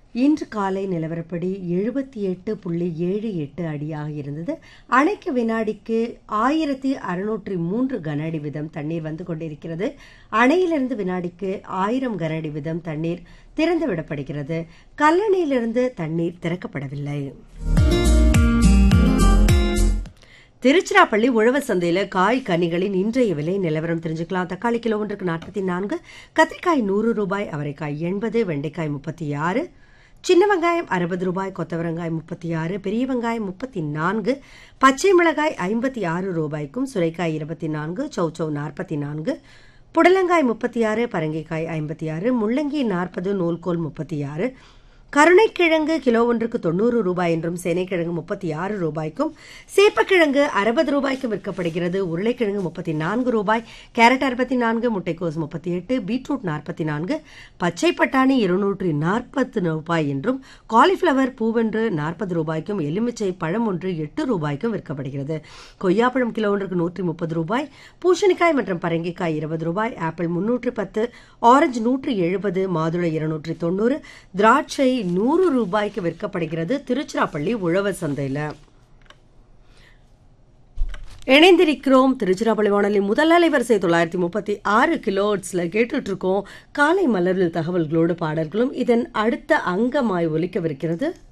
இன்று காலை நிலவரப்படி எழுபத்தி எட்டு புள்ளி ஏழு எட்டு அடியாக இருந்தது அணைக்கு வினாடிக்கு ஆயிரத்தி அறுநூற்றி மூன்று கன அடி வீதம் தண்ணீர் வந்து கொண்டிருக்கிறது அணையிலிருந்து வினாடிக்கு ஆயிரம் கன அடி வீதம் தண்ணீர் திறந்து விடப்படுகிறது கல்லணையிலிருந்து தண்ணீர் திறக்கப்படவில்லை திருச்சிராப்பள்ளி உழவர் சந்தையில் காய் கனிகளின் இன்றைய விலை நிலவரம் தெரிஞ்சுக்கலாம் தக்காளி கிலோ ஒன்றுக்கு நாற்பத்தி நான்கு கத்திரிக்காய் நூறு ரூபாய் அவரைக்காய் எண்பது வெண்டைக்காய் முப்பத்தி ஆறு சின்ன வெங்காயம் அறுபது ரூபாய் கொத்தவரங்காய் முப்பத்தி ஆறு பெரிய வெங்காயம் முப்பத்தி நான்கு பச்சை மிளகாய் ஐம்பத்தி ஆறு ரூபாய்க்கும் சுரைக்காய் இருபத்தி நான்கு சௌச்சௌ நாற்பத்தி நான்கு புடலங்காய் முப்பத்தி ஆறு பரங்கிக்காய் ஐம்பத்தி ஆறு முள்ளங்கி நாற்பது நூல்கோல் முப்பத்தி ஆறு கருணைக்கிழங்கு கிலோ ஒன்றுக்கு தொண்ணூறு ரூபாய் என்றும் சேனைக்கிழங்கு முப்பத்தி ஆறு ரூபாய்க்கும் சேப்பக்கிழங்கு அறுபது ரூபாய்க்கு விற்கப்படுகிறது உருளைக்கிழங்கு முப்பத்தி நான்கு ரூபாய் கேரட் அறுபத்தி நான்கு முட்டைக்கோஸ் முப்பத்தி எட்டு பீட்ரூட் நாற்பத்தி நான்கு பச்சை பட்டாணி இருநூற்றி நாற்பது ரூபாய் என்றும் காலிஃப்ளவர் பூவென்று நாற்பது ரூபாய்க்கும் எலுமிச்சை பழம் ஒன்று எட்டு ரூபாய்க்கும் விற்கப்படுகிறது கொய்யாப்பழம் கிலோ ஒன்றுக்கு நூற்றி முப்பது ரூபாய் பூசணிக்காய் மற்றும் பரங்கிக்காய் இருபது ரூபாய் ஆப்பிள் முன்னூற்று பத்து ஆரஞ்சு நூற்றி எழுபது மாதுளை இருநூற்றி தொண்ணூறு திராட்சை நூறு ரூபாய்க்கு விற்கப்படுகிறது திருச்சிராப்பள்ளி உழவர் சந்தையில் இணைந்திருக்கிறோம் திருச்சிராப்பள்ளி வானொலி முதல் அலைவரிசை தொள்ளாயிரத்தி முப்பத்தி ஆறு கிலோட்ஸில் கேட்டுட்டு இருக்கோம் காலை மலரில் தகவல்களோடு பாடல்களும் இதன் அடுத்த அங்கமாய் ஒலிக்கவிருக்கிறது